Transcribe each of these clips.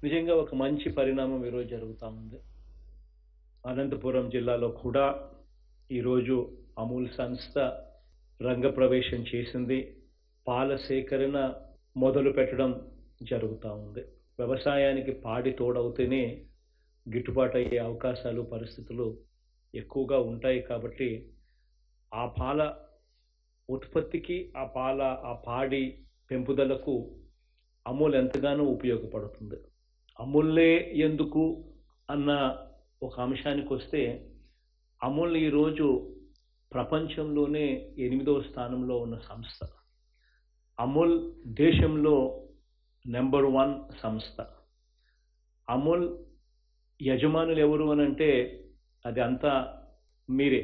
నిజంగా ఒక మంచి పరిణామం ఈరోజు జరుగుతూ ఉంది అనంతపురం జిల్లాలో కూడా ఈరోజు అమూల్ సంస్థ రంగప్రవేశం చేసింది పాల సేకరణ మొదలు పెట్టడం జరుగుతూ ఉంది వ్యవసాయానికి పాడి తోడవుతేనే గిట్టుబాటు అయ్యే అవకాశాలు పరిస్థితులు ఎక్కువగా ఉంటాయి కాబట్టి ఆ పాల ఉత్పత్తికి ఆ పాల ఆ పాడి పెంపుదలకు అమూల్ ఎంతగానో ఉపయోగపడుతుంది అమూల్లే ఎందుకు అన్న ఒక అంశానికి వస్తే అమూల్ ఈరోజు ప్రపంచంలోనే ఎనిమిదవ స్థానంలో ఉన్న సంస్థ అమూల్ దేశంలో నెంబర్ వన్ సంస్థ అమూల్ యజమానులు ఎవరు అని అంటే అది అంతా మీరే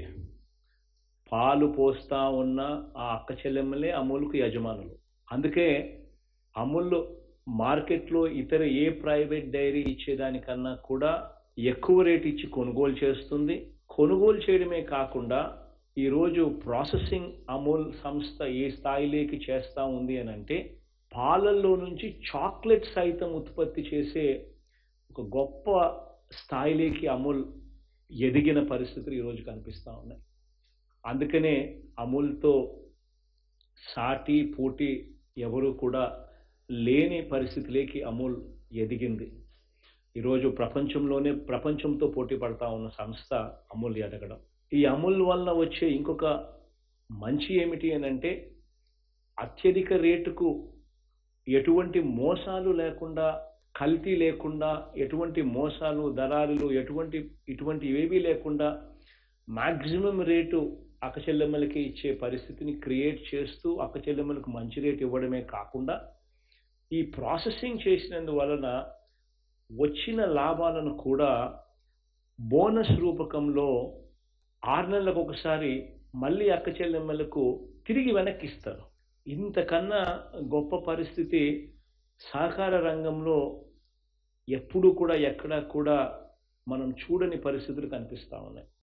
పాలు పోస్తా ఉన్న ఆ అక్క చెల్లెమ్మలే అమూల్కు యజమానులు అందుకే అమూల్ మార్కెట్లో ఇతర ఏ ప్రైవేట్ డైరీ ఇచ్చేదానికన్నా కూడా ఎక్కువ రేట్ ఇచ్చి కొనుగోలు చేస్తుంది కొనుగోలు చేయడమే కాకుండా ఈరోజు ప్రాసెసింగ్ అమూల్ సంస్థ ఏ స్థాయిలోకి చేస్తూ ఉంది అని అంటే పాలల్లో నుంచి చాక్లెట్ సైతం ఉత్పత్తి చేసే ఒక గొప్ప స్థాయిలోకి అమూల్ ఎదిగిన పరిస్థితులు ఈరోజు కనిపిస్తూ ఉన్నాయి అందుకనే అమూల్తో సాటి పోటీ ఎవరు కూడా లేని పరిస్థితిలోకి అమూల్ ఎదిగింది ఈరోజు ప్రపంచంలోనే ప్రపంచంతో పోటీ పడతా ఉన్న సంస్థ అమూల్ ఎదగడం ఈ అమూల్ వల్ల వచ్చే ఇంకొక మంచి ఏమిటి అని అంటే అత్యధిక రేటుకు ఎటువంటి మోసాలు లేకుండా కల్తీ లేకుండా ఎటువంటి మోసాలు దళారులు ఎటువంటి ఇటువంటి ఏవీ లేకుండా మ్యాక్సిమం రేటు అక్కచెల్లెమ్మలకి ఇచ్చే పరిస్థితిని క్రియేట్ చేస్తూ అక్కచెల్లెమ్మలకు మంచి రేటు ఇవ్వడమే కాకుండా ఈ ప్రాసెసింగ్ చేసినందువలన వచ్చిన లాభాలను కూడా బోనస్ రూపకంలో ఆరు నెలలకు ఒకసారి మళ్ళీ అక్క చెల్లెమ్మలకు తిరిగి వెనక్కి ఇస్తారు ఇంతకన్నా గొప్ప పరిస్థితి సహకార రంగంలో ఎప్పుడూ కూడా ఎక్కడా కూడా మనం చూడని పరిస్థితులు కనిపిస్తూ ఉన్నాయి